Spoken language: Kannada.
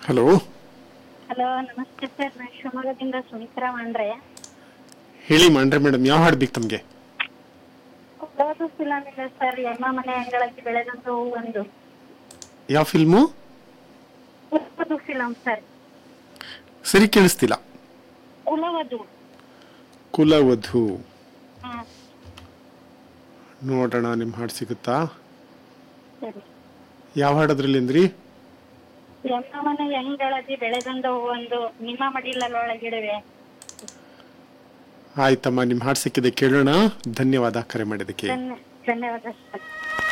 ಹಲೋ ಹಲೋ ನಮಸ್ತೆ ಸರ್ ನಾನು ಶಿವಮೊಗ್ಗದಿಂದ ಸುಮಿತ್ರಾ ಮಾಂಡ್ರೆ ಹೇಳಿ ಮಾಡ್ರೆ ಮೇಡಮ್ ಯಾವ ಹಾಡು ಬೇಕು ತಮಗೆ ಕುಲೋದು ಫಿಲಮ್ ಇದೆ ಸರ್ ಎಮ್ಮ ಮನೆ ಅಂಗಳಕ್ಕೆ ಬೆಳೆದಂತ ಒಂದು ಯಾವ ಫಿಲ್ಮು ಕುಲವದು ಫಿಲಂ ಸರ್ ಸರಿ ಕೇಳಿಸ್ತಿಲ್ಲ ಕುಲವದು ಕುಲವಧು ಹಾ ನೋಡೋಣ ನಿಮ್ಮ ಹಾಡು ಸಿಗುತ್ತಾ ಸರಿ ಯಾವ ಹಾಡೋದ್ರಲ್ಲಿ ಅಂದ್ರಿ ಎಮ್ಮ ಮನೆ ಅಂಗಳದಿ ಬೆಳೆದಂತ ಒಂದು ನಿಮ್ಮ ಮಡಿಲೊಳಗಿಡುವೆ ಆಯ್ತಮ್ಮ ನಿಮ್ಮ ಹಾಡು ಸಿಕ್ಕಿದೆ ಕೇಳೋಣ ಧನ್ಯವಾದ ಕರೆ ಮಾಡಿದ್ದಕ್ಕೆ ಧನ್ಯ ಧನ್ಯವಾದ ಸರ್